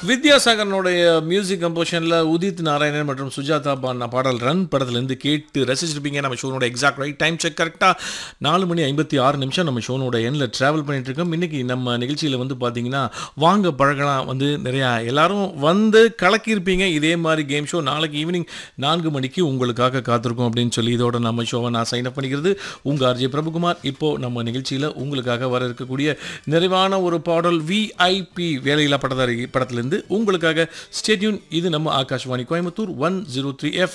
வித்யாசாகரனுடைய music கம்போஷனில் உதித் நாராயணன் மற்றும் சுஜாதா பாடின பாடல் ரன் படத்துலேருந்து கேட்டு ரசிச்சிருப்பீங்க நம்ம ஷோனோட எக்ஸாக்ட் ரைட் டைம் செக் கரெக்டாக நாலு மணி ஐம்பத்தி ஆறு நிமிஷம் நம்ம ஷோனோட எண்ணில் ட்ராவல் பண்ணிட்டு இருக்கோம் இன்றைக்கி நம்ம நிகழ்ச்சியில் வந்து பார்த்தீங்கன்னா வாங்க பழகலாம் வந்து நிறையா எல்லாரும் வந்து கலக்கியிருப்பீங்க இதே மாதிரி கேம் ஷோ நாளைக்கு ஈவினிங் நான்கு மணிக்கு உங்களுக்காக காத்திருக்கோம் அப்படின்னு சொல்லி இதோட நம்ம ஷோவை நான் சைன் அப் பண்ணிக்கிறது உங்கள் ஆர்ஜே பிரபுகுமார் இப்போ நம்ம நிகழ்ச்சியில் உங்களுக்காக வர இருக்கக்கூடிய நிறைவான ஒரு பாடல் விஐபி வேலையில்லா பட்டதாரி படத்திலிருந்து உங்களுக்காக ஸ்டேட்யூன் இது நம்ம Akashvani Coimbatore one zero three F